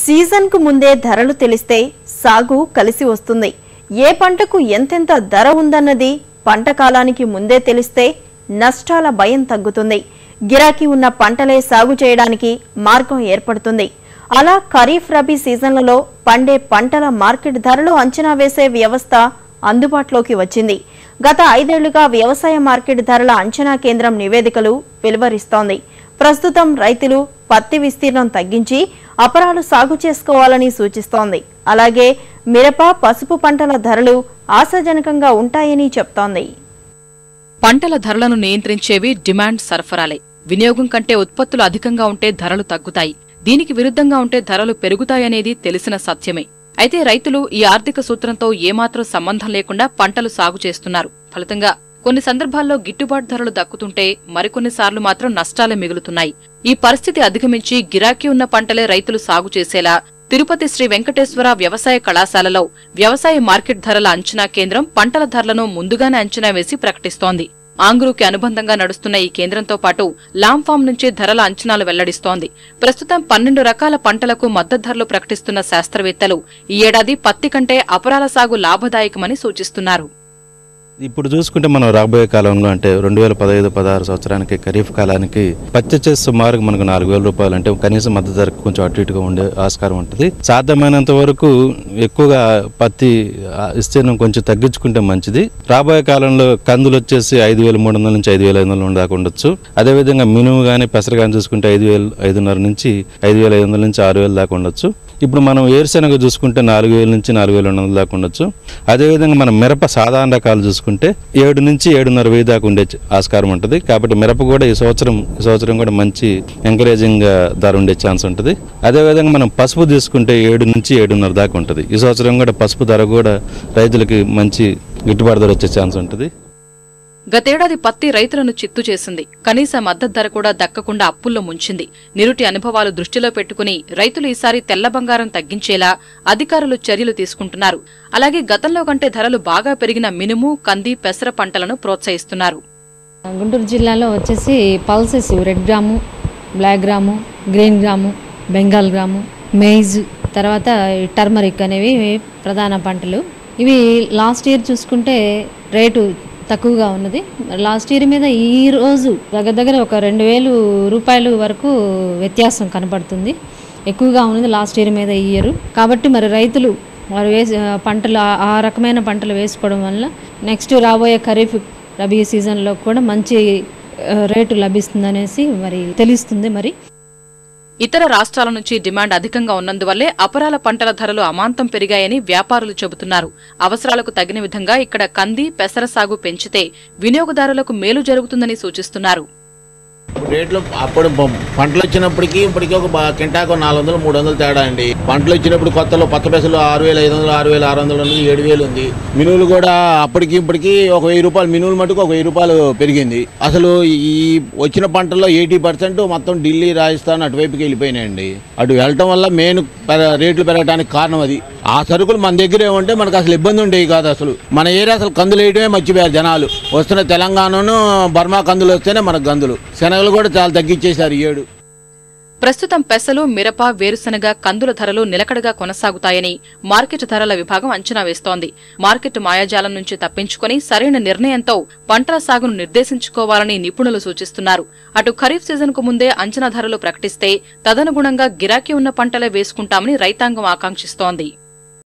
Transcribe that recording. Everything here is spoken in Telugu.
సీజన్కు ముందే ధరలు తెలిస్తే సాగు కలిసి వస్తుంది ఏ పంటకు ఎంతెంత ధర ఉందన్నది పంట కాలానికి ముందే తెలిస్తే నష్టాల భయం తగ్గుతుంది గిరాకీ ఉన్న పంటలే సాగు చేయడానికి మార్గం ఏర్పడుతుంది అలా ఖరీఫ్ రబీ సీజన్లలో పండే పంటల మార్కెట్ ధరలు అంచనా వేసే వ్యవస్థ అందుబాటులోకి వచ్చింది గత ఐదేళ్లుగా వ్యవసాయ మార్కెట్ ధరల అంచనా కేంద్రం నివేదికలు వెలువరిస్తోంది ప్రస్తుతం రైతులు పత్తి విస్తీర్ణం తగ్గించి అపరాలు సాగు చేసుకోవాలని సూచిస్తోంది అలాగే మిరప పసుపు పంటల ధరలు ఆశాజనకంగా ఉంటాయని చెప్తోంది పంటల ధరలను నియంత్రించేవి డిమాండ్ సరఫరాలే వినియోగం కంటే ఉత్పత్తులు అధికంగా ఉంటే ధరలు తగ్గుతాయి దీనికి విరుద్ధంగా ఉంటే ధరలు పెరుగుతాయనేది తెలిసిన సత్యమే అయితే రైతులు ఈ ఆర్థిక సూత్రంతో ఏమాత్రం సంబంధం లేకుండా పంటలు సాగు చేస్తున్నారు ఫలితంగా కొన్ని సందర్భాల్లో గిట్టుబాటు ధరలు దక్కుతుంటే మరికొన్నిసార్లు మాత్రం నష్టాలే మిగులుతున్నాయి ఈ పరిస్థితి అధిగమించి గిరాకీ ఉన్న పంటలే రైతులు సాగు చేసేలా తిరుపతి శ్రీ వెంకటేశ్వర వ్యవసాయ కళాశాలలో వ్యవసాయ మార్కెట్ ధరల అంచనా కేంద్రం పంటల ధరలను ముందుగానే అంచనా వేసి ప్రకటిస్తోంది ఆంగ్రూకి అనుబంధంగా నడుస్తున్న ఈ కేంద్రంతో పాటు లాంఫామ్ నుంచి ధరల అంచనాలు వెల్లడిస్తోంది ప్రస్తుతం పన్నెండు రకాల పంటలకు మద్దతు ధరలు ప్రకటిస్తున్న శాస్త్రవేత్తలు ఈ ఏడాది పత్తి కంటే అపరాల సాగు లాభదాయకమని సూచిస్తున్నారు ఇప్పుడు చూసుకుంటే మనం రాబోయే కాలంలో అంటే రెండు వేల పదహైదు పదహారు సంవత్సరానికి ఖరీఫ్ కాలానికి పత్తి వచ్చేసి సుమారుగా మనకు నాలుగు వేల రూపాయలు అంటే కనీసం మద్దతు ధరకు కొంచెం అటు ఇటుగా ఉండే ఆస్కారం ఉంటుంది సాధ్యమైనంత వరకు ఎక్కువగా పత్తి ఆ, విస్తీర్ణం కొంచెం తగ్గించుకుంటే మంచిది రాబోయే కాలంలో కందులు వచ్చేసి ఐదు వేల మూడు వందల నుంచి ఐదు వేల ఐదు వందల దాకా ఉండొచ్చు అదేవిధంగా మినుము కానీ పెసర కానీ చూసుకుంటే ఐదు వేల ఐదున్నర నుంచి ఐదు వేల ఐదు వందల నుంచి ఆరు వేల దాకా ఉండొచ్చు ఇప్పుడు మనం వేరుశెనగ చూసుకుంటే నాలుగు వేల నుంచి నాలుగు వేల రెండు వందల దాకా ఉండొచ్చు అదేవిధంగా మనం మిరప సాధారణ రకాలు చూసుకుంటే ఏడు నుంచి ఏడున్నర వెయ్యి దాకా ఉండే చ- ఆస్కారం ఉంటుంది కాబట్టి మిరప కూడా ఈ సంవత్సరం ఈ సంవత్సరం కూడా మంచి ఎంకరేజింగ్ ధర ఉండే ఛాన్స్ ఉంటుంది అదేవిధంగా మనం పసుపు తీసుకుంటే ఏడు నుంచి ఏడున్నర దాకా ఉంటుంది ఈ సంవత్సరం కూడా పసుపు ధర కూడా రైతులకి మంచి గిట్టుబాటు ధర వచ్చే ఛాన్స్ ఉంటుంది గతేడాది పత్తి రైతులను చిత్తు చేసింది కనీస మద్దతు ధర కూడా దక్కకుండా అప్పుల్లో ముంచింది నిరుటి అనుభవాలు దృష్టిలో పెట్టుకుని రైతులు ఈసారి తెల్ల బంగారం తగ్గించేలా అధికారులు చర్యలు తీసుకుంటున్నారు అలాగే గతంలో కంటే ధరలు బాగా పెరిగిన మినుము కంది పెసర పంటలను ప్రోత్సహిస్తున్నారు గుంటూరు జిల్లాలో వచ్చేసి pulses red gram black gram green gram Bengal gram maize తర్వాత ఈ టర్మరిక్ అనేవి ప్రధాన పంటలు ఇవి లాస్ట్ ఇయర్ చూసుకుంటే రేటు తక్కువగా ఉన్నది లాస్ట్ ఇయర్ మీద ఈ రోజు దగ్గర దగ్గర ఒక రెండు వేలు రూపాయలు వరకు వ్యత్యాసం కనపడుతుంది ఎక్కువగా ఉన్నది లాస్ట్ ఇయర్ మీద ఈ ఇయర్ కాబట్టి మరి రైతులు వారు వేసి పంటలు ఆ- ఆ రకమైన పంటలు వేసుకోవడం వల్ల నెక్స్ట్ రాబోయే ఖరీఫ్ రబీ సీజన్లో కూడా మంచి ఆ, రేటు లభిస్తుందనేసి మరి తెలుస్తుంది మరి ఇతర రాష్ట్రాల నుంచి డిమాండ్ అధికంగా ఉన్నందువల్లే అపరాల పంటల ధరలు అమాంతం పెరిగాయని వ్యాపారులు చెబుతున్నారు అవసరాలకు తగిన విధంగా ఇక్కడ కంది పెసర సాగు పెంచితే వినియోగదారులకు మేలు జరుగుతుందని సూచిస్తున్నారు ఇప్పుడు రేట్లు అప్పుడు బ- పంటలు వచ్చినప్పటికి ఇప్పటికీ ఒక బ- కింటాకు నాలుగు వందలు మూడు వందలు తేడా అండి పంటలు వచ్చినప్పుడు కొత్తలో కొత్త పెసలు ఆరు వేల ఐదు వందలు ఆరు వేల ఆరు వందలు ఉంది ఏడు వేలు ఉంది మినువులు కూడా అప్పటికి ఇప్పటికి ఒక వెయ్యి రూపాయలు మినువులు మటుకు ఒక వెయ్యి రూపాయలు పెరిగింది అసలు ఈ వచ్చిన పంటల్లో ఎయిటీ పర్సెంట్ మొత్తం ఢిల్లీ రాజస్థాన్ అటువైపుకి వెళ్ళిపోయినాయండి అటు వెళ్ళటం వల్ల మెయిన్ పెర- రేట్లు పెరగడానికి కారణం అది ఆ సరుకులు మన దగ్గరే ఉంటే మనకు అసలు ఇబ్బంది ఉండేవి కాదు అసలు మన ఏరియా అసలు కందులు వేయడమే మర్చిపోయారు జనాలు వస్తున్న తెలంగాణను బర్మా కందులు వస్తేనే మనకు గందులు శనగలు కూడా చాలా తగ్గించేశారు ఈ ఏడు ప్రస్తుతం పెసలు మిరప వేరుశనగ కందుల ధరలు నిలకడగా కొనసాగుతాయని మార్కెట్ ధరల విభాగం అంచనా వేస్తోంది మార్కెట్ మాయాజాలం నుంచి తప్పించుకొని సరైన నిర్ణయంతో పంటల సాగును నిర్దేశించుకోవాలని నిపుణులు సూచిస్తున్నారు అటు ఖరీఫ్ సీజన్కు ముందే అంచనా ధరలు ప్రకటిస్తే తదనుగుణంగా గిరాకీ ఉన్న పంటలే వేసుకుంటామని రైతాంగం ఆకాంక్షిస్తోంది